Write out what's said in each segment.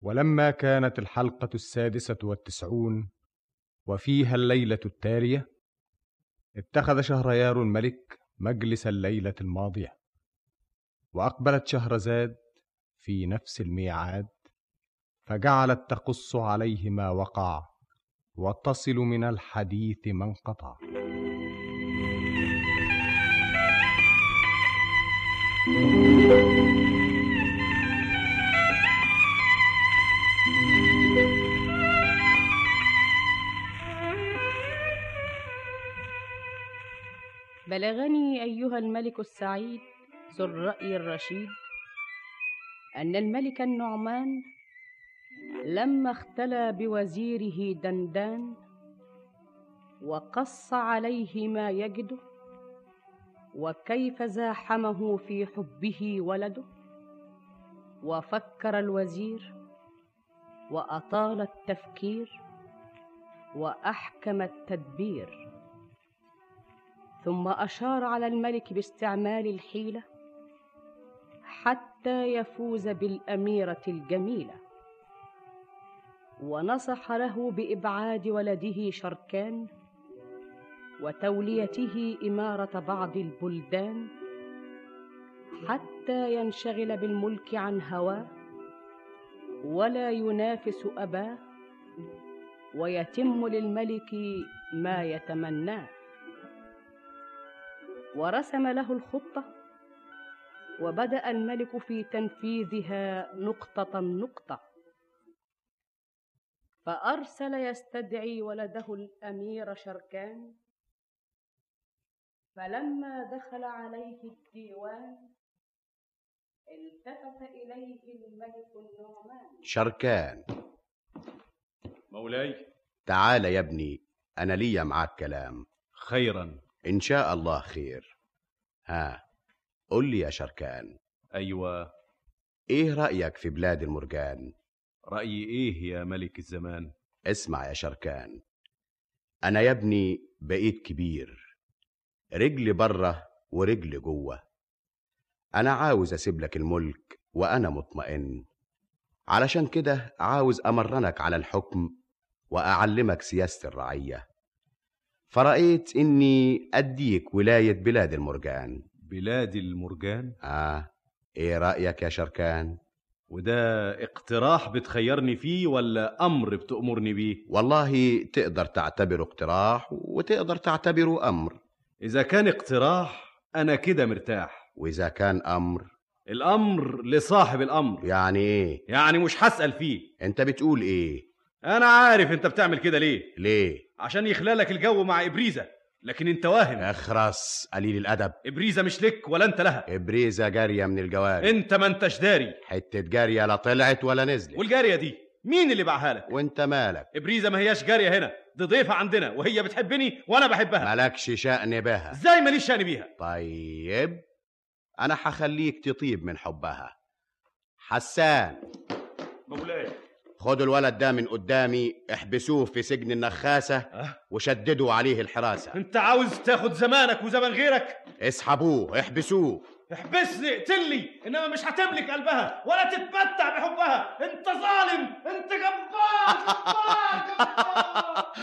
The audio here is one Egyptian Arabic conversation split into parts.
ولما كانت الحلقة السادسة والتسعون وفيها الليلة التالية اتخذ شهريار الملك مجلس الليلة الماضية وأقبلت شهرزاد في نفس الميعاد فجعلت تقص عليه ما وقع وتصل من الحديث ما انقطع بلغني أيها الملك السعيد ذو الرأي الرشيد أن الملك النعمان لما اختلى بوزيره دندان وقص عليه ما يجده وكيف زاحمه في حبه ولده وفكر الوزير واطال التفكير واحكم التدبير ثم اشار على الملك باستعمال الحيله حتى يفوز بالاميره الجميله ونصح له بابعاد ولده شركان وتوليته اماره بعض البلدان حتى ينشغل بالملك عن هواه ولا ينافس اباه ويتم للملك ما يتمناه ورسم له الخطه وبدا الملك في تنفيذها نقطه نقطه فارسل يستدعي ولده الامير شركان فلما دخل عليه الديوان التفت إليه الملك النعمان شركان مولاي تعال يا ابني أنا ليا معاك كلام خيرا إن شاء الله خير ها قل لي يا شركان أيوة إيه رأيك في بلاد المرجان رأيي إيه يا ملك الزمان اسمع يا شركان أنا يا ابني بقيت كبير رجلي بره ورجلي جوه أنا عاوز أسيب لك الملك وأنا مطمئن علشان كده عاوز أمرنك على الحكم وأعلمك سياسة الرعية فرأيت إني أديك ولاية بلاد المرجان بلاد المرجان آه إيه رأيك يا شركان؟ وده اقتراح بتخيرني فيه ولا أمر بتأمرني بيه والله تقدر تعتبره اقتراح وتقدر تعتبره أمر إذا كان اقتراح أنا كده مرتاح وإذا كان أمر الأمر لصاحب الأمر يعني إيه؟ يعني مش هسأل فيه أنت بتقول إيه؟ أنا عارف أنت بتعمل كده ليه ليه؟ عشان يخلالك الجو مع إبريزة لكن أنت واهم اخرس قليل الأدب إبريزة مش لك ولا أنت لها إبريزة جارية من الجواري أنت ما أنتش داري حتة جارية لا طلعت ولا نزلت والجارية دي مين اللي باعها لك وانت مالك إبريزة ما هياش جارية هنا دي ضيفة عندنا وهي بتحبني وأنا بحبها مالكش شأن بها إزاي ماليش شأن بيها طيب أنا حخليك تطيب من حبها حسان مولاي خدوا الولد ده من قدامي احبسوه في سجن النخاسة أه؟ وشددوا عليه الحراسة أنت عاوز تاخد زمانك وزمن غيرك اسحبوه احبسوه احبسني اقتلني انما مش هتملك قلبها ولا تتمتع بحبها انت ظالم انت جبار جبار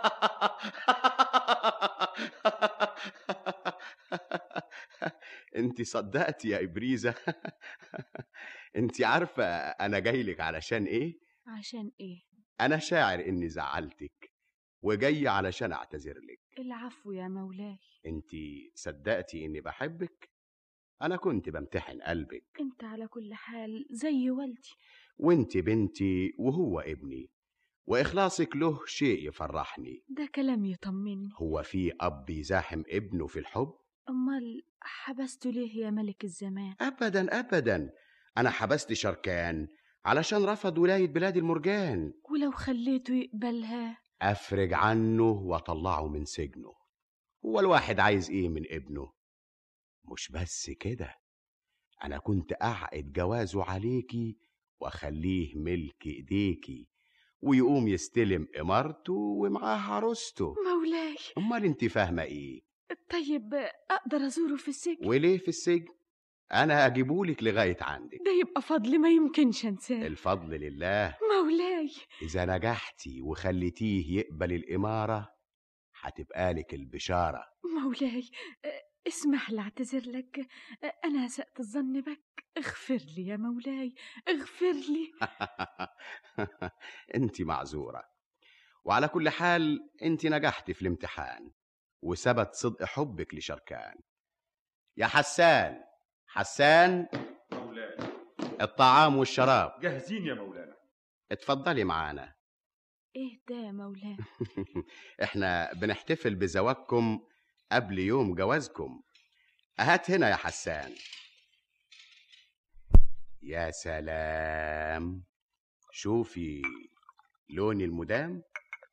انت صدقت يا ابريزه انت عارفه انا جاي لك علشان ايه عشان ايه انا شاعر اني زعلتك وجاي علشان اعتذر لك العفو يا مولاي انت صدقتي اني بحبك انا كنت بمتحن قلبك انت على كل حال زي والدي وانت بنتي وهو ابني واخلاصك له شيء يفرحني ده كلام يطمني هو في اب يزاحم ابنه في الحب امال حبسته ليه يا ملك الزمان ابدا ابدا انا حبست شركان علشان رفض ولايه بلاد المرجان ولو خليته يقبلها افرج عنه واطلعه من سجنه هو الواحد عايز ايه من ابنه مش بس كده انا كنت اعقد جوازه عليكي واخليه ملك ايديكي ويقوم يستلم امارته ومعاه عروسته مولاي امال انت فاهمه ايه طيب اقدر ازوره في السجن وليه في السجن انا اجيبولك لغايه عندك ده يبقى فضل ما يمكنش انساه الفضل لله مولاي اذا نجحتي وخليتيه يقبل الاماره هتبقى لك البشاره مولاي آه، اسمح لي اعتذر لك آه، انا اسأت الظن بك اغفر لي يا مولاي اغفر لي انت معذوره وعلى كل حال انت نجحت في الامتحان وثبت صدق حبك لشركان يا حسان حسان مولاي الطعام والشراب جاهزين يا مولانا اتفضلي معانا ايه ده يا مولاي احنا بنحتفل بزواجكم قبل يوم جوازكم هات هنا يا حسان يا سلام شوفي لون المدام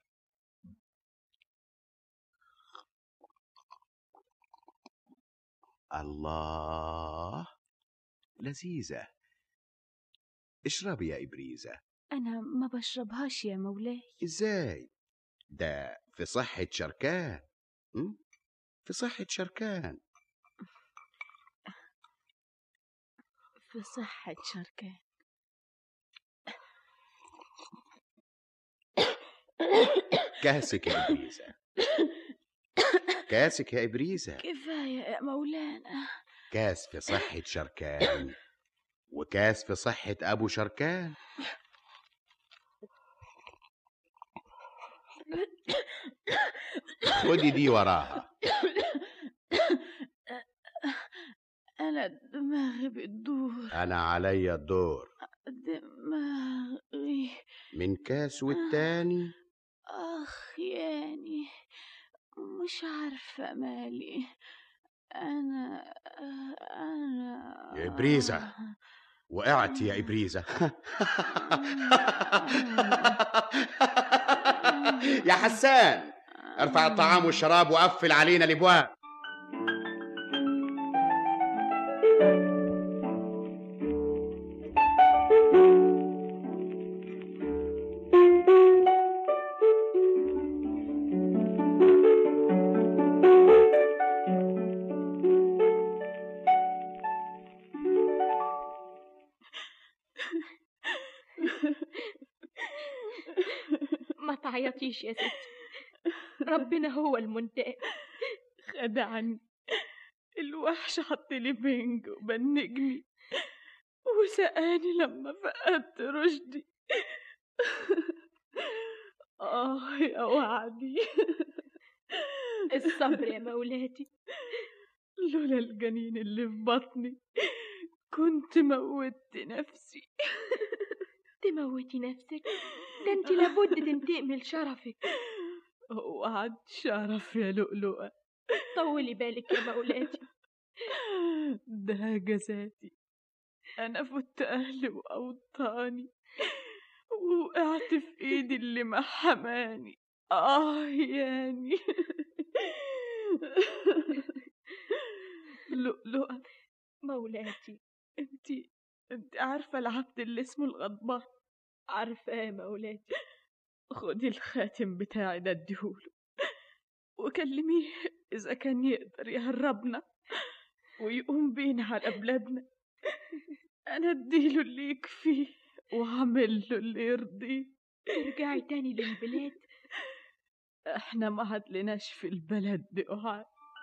الله لذيذة اشربي يا إبريزة انا ما بشربهاش يا مولاي ازاي ده في صحة شركان م? في صحة شركان في صحة شركان كاسك يا إبريزة كاسك يا إبريزة كفاية يا مولانا كاس في صحة شركان وكاس في صحة أبو شركان خدي دي وراها انا دماغي بتدور أنا عليا الدور دماغي من كاس والتاني اخ يعني مش عارفة مالي انا انا يا إبريزة. وقعت يا إبريزة يا حسان ارفع الطعام والشراب وقفل علينا الابواب ما تعيطيش يا ستي ربنا هو المنتقم خدعني الوحش حط لي بنج وبنجني وسقاني لما فقدت رشدي آه يا وعدي الصبر يا مولاتي لولا الجنين اللي في بطني كنت موتت نفسي تموتي نفسك ده انت لابد تنتقمي لشرفك وعد شرف يا لؤلؤة طولي بالك يا مولاتي ده جزاتي أنا فت أهلي وأوطاني ووقعت في إيدي اللي ما حماني آه يعني لؤلؤة مولاتي انتي انت عارفة العبد اللي اسمه الغضبان عارفاه يا مولاتي خدي الخاتم بتاعي ده اديهوله وكلميه إذا كان يقدر يهربنا ويقوم بينا على بلادنا أنا اديله اللي يكفيه وأعمل له اللي يرضيه ترجعي تاني للبلاد احنا ما عدلناش في البلد دي قعد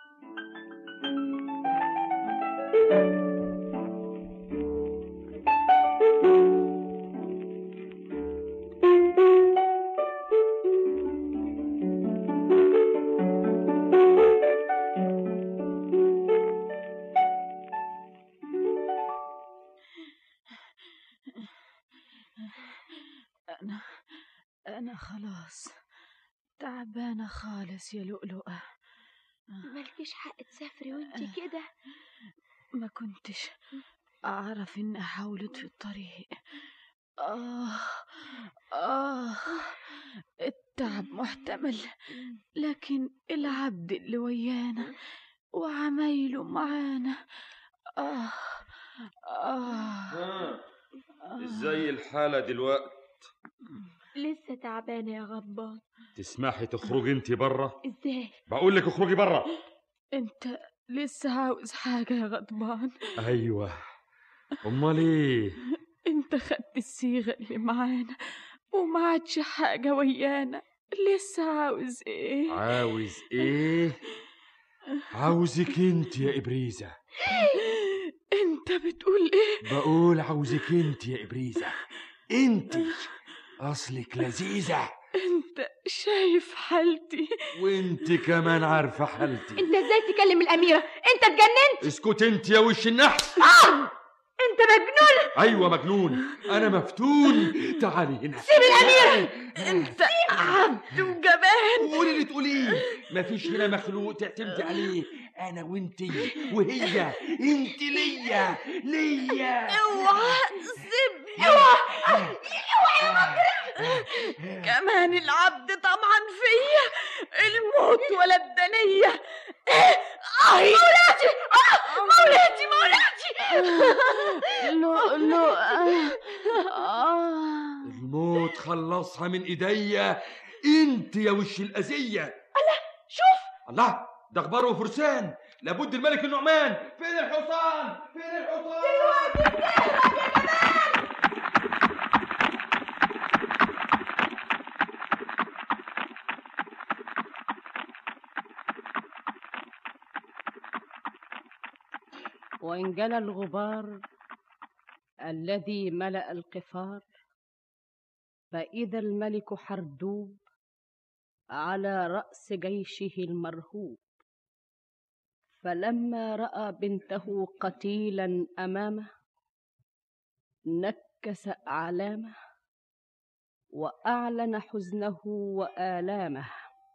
أنا أنا خلاص تعبانة خالص يا لؤلؤة مالكيش حق تسافري وانت كده ما كنتش أعرف إن حاولت في الطريق آه آه التعب محتمل لكن العبد اللي ويانا وعمايله معانا آه آه آه. آه. ازاي الحالة دلوقت لسه تعبانه يا غضبان تسمحي تخرجي انت برا ازاي بقول لك اخرجي برا انت لسه عاوز حاجة يا غضبان ايوه امال ايه انت خدت الصيغة اللي معانا وما عادش حاجة ويانا لسه عاوز ايه عاوز ايه عاوزك انت يا ابريزه انت بتقول ايه بقول عاوزك انت يا ابريزه انت اصلك لذيذه انت شايف حالتي وانت كمان عارفه حالتي انت ازاي تكلم الاميره انت اتجننت اسكت انت يا وش النحس انت مجنون ايوه مجنون انا مفتون تعالي هنا سيب الاميره انت عبد وجبان قولي اللي تقوليه مفيش هنا مخلوق تعتمدي عليه انا وانتي وهي انت ليا ليا اوعى سيبني اوعى كمان العبد طمعا فيا الموت ولا الدنية مولاتي آه، مولاتي مولاتي لو لو الموت خلصها من ايديا انت يا وش الاذيه شوف الله ده اخبار وفرسان لابد الملك النعمان فين الحصان فين الحصان وانجلى الغبار الذي ملا القفار فاذا الملك حردوب على راس جيشه المرهوب فلما راى بنته قتيلا امامه نكس اعلامه واعلن حزنه والامه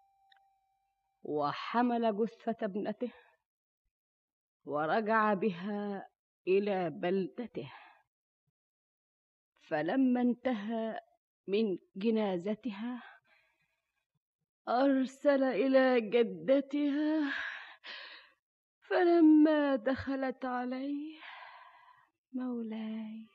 وحمل جثه ابنته ورجع بها الى بلدته فلما انتهى من جنازتها ارسل الى جدتها فلما دخلت عليه مولاي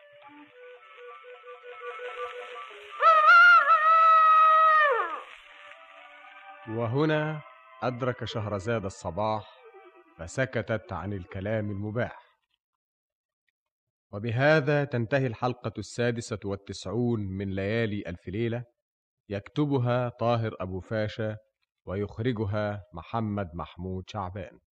وهنا أدرك شهرزاد الصباح فسكتت عن الكلام المباح وبهذا تنتهي الحلقة السادسة والتسعون من ليالي ألف ليلة يكتبها طاهر أبو فاشا ويخرجها محمد محمود شعبان